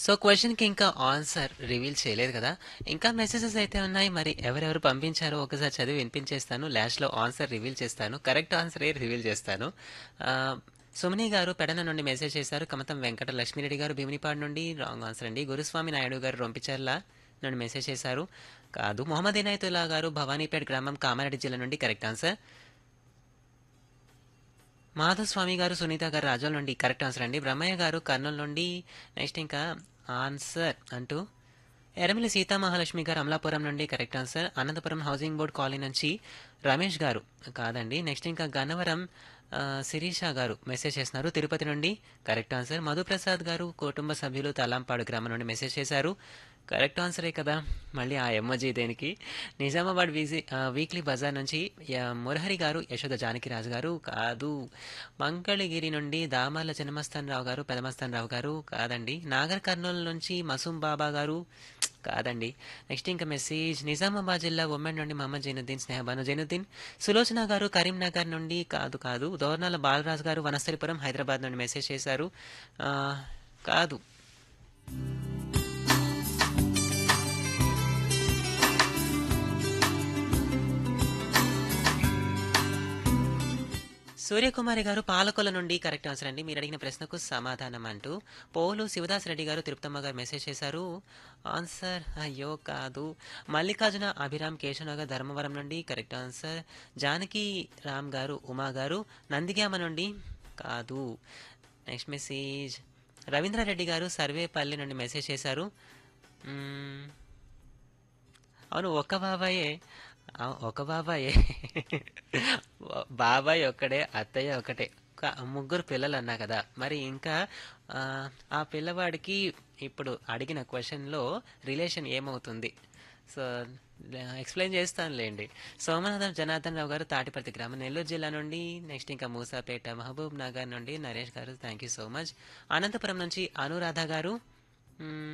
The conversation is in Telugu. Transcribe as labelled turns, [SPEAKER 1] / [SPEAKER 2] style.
[SPEAKER 1] సో క్వశ్చన్కి ఇంకా ఆన్సర్ రివీల్ చేయలేదు కదా ఇంకా మెసేజెస్ అయితే ఉన్నాయి మరి ఎవరెవరు పంపించారో ఒకసారి చదివి వినిపించేస్తాను లాస్ట్లో ఆన్సర్ రివీల్ చేస్తాను కరెక్ట్ ఆన్సర్ ఏ రివీల్ చేస్తాను ఆ, సుమని గారు పెడన నుండి మెసేజ్ చేశారు కమతం వెంకట లక్ష్మీరెడ్డి గారు భీమినిపాడు నుండి రాంగ్ ఆన్సర్ అండి గురుస్వామి నాయుడు గారు రొంపిచర్ల నుండి మెసేజ్ చేశారు కాదు మొహమ్మద్ ఇనాయతుల్లా గారు భవానీపేట గ్రామం కామారెడ్డి జిల్లా నుండి కరెక్ట్ ఆన్సర్ మాధవస్వామి గారు సునీత గారు రాజోల్ నుండి కరెక్ట్ ఆన్సర్ అండి బ్రహ్మయ్య గారు కర్నూలు నుండి నెక్స్ట్ ఇంకా ఆన్సర్ అంటూ ఎరమిలి సీతామహాలక్ష్మి గారు అమలాపురం నుండి correct answer Anantapuram housing board colony నుంచి రమేష్ గారు కాదండి నెక్స్ట్ ఇంకా గన్నవరం ఆ, శిరీష గారు మెసేజ్ చేస్తున్నారు తిరుపతి నుండి కరెక్ట్ ఆన్సర్ మధుప్రసాద్ గారు కుటుంబ సభ్యులు తలాంపాడు గ్రామం నుండి మెసేజ్ చేశారు కరెక్ట్ ఆన్సరే కదా మళ్ళీ ఆ ఎమ్మజీ దేనికి నిజామాబాద్ వీజీ ఆ, వీక్లీ బజార్ నుంచి యా, మురహరి గారు యశోద జానకిరాజు గారు కాదు మంగళగిరి నుండి దామర్ల చిన్నమస్తాన్ రావు గారు పెదమస్తాన్ రావు గారు కాదండి నాగర్ కర్నూలు నుంచి మసూం బాబా గారు కాదండి నెక్స్ట్ ఇంకా మెసేజ్ నిజామాబాద్ జిల్లా ఉమ్మడి నుండి మహమ్మద్ జైనుద్దీన్ స్నేహబాను జైనుద్దీన్ సులోచన గారు కరీంనగర్ నుండి కాదు కాదు దోర్నాల బాలరాజు గారు వనస్థలిపురం హైదరాబాద్ నుండి మెసేజ్ చేశారు ఆ, కాదు సూర్యకుమారి గారు పాలకొల నుండి కరెక్ట్ ఆన్సర్ అండి మీరు అడిగిన ప్రశ్నకు సమాధానం అంటూ పోలు శివదాస్ రెడ్డి గారు తిరుపతమ్మ గారు మెసేజ్ చేశారు ఆన్సర్ అయ్యో కాదు మల్లికార్జున అభిరామ్ కేశవనగర్ ధర్మవరం నుండి కరెక్ట్ ఆన్సర్ జానకి రామ్ గారు ఉమా గారు నందిగామ నుండి కాదు నెక్స్ట్ మెసేజ్ రవీంద్రారెడ్డి గారు సర్వేపల్లి నుండి మెసేజ్ చేశారు మ్మ్. అవును ఒక బాబాయే ఆ, ఒక బాబాయే బాబాయ్ ఒక్కడే అత్తయ్య ఒకటే క- ముగ్గురు పిల్లలు అన్నా కదా మరి ఇంకా ఆ, ఆ పిల్లవాడికి ఇప్పుడు అడిగిన క్వశ్చన్లో రిలేషన్ ఏమవుతుంది సో ఎక్స్ప్లెయిన్ చేస్తానులేండి సోమనాథం జనార్దన్ రావు గారు తాటిపర్తి గ్రామం నెల్లూరు జిల్లా నుండి నెక్స్ట్ ఇంకా మూసాపేట మహబూబ్ నగర్ నుండి నరేష్ గారు thank you so much Anantapuram నుంచి అనురాధ గారు మ్మ్,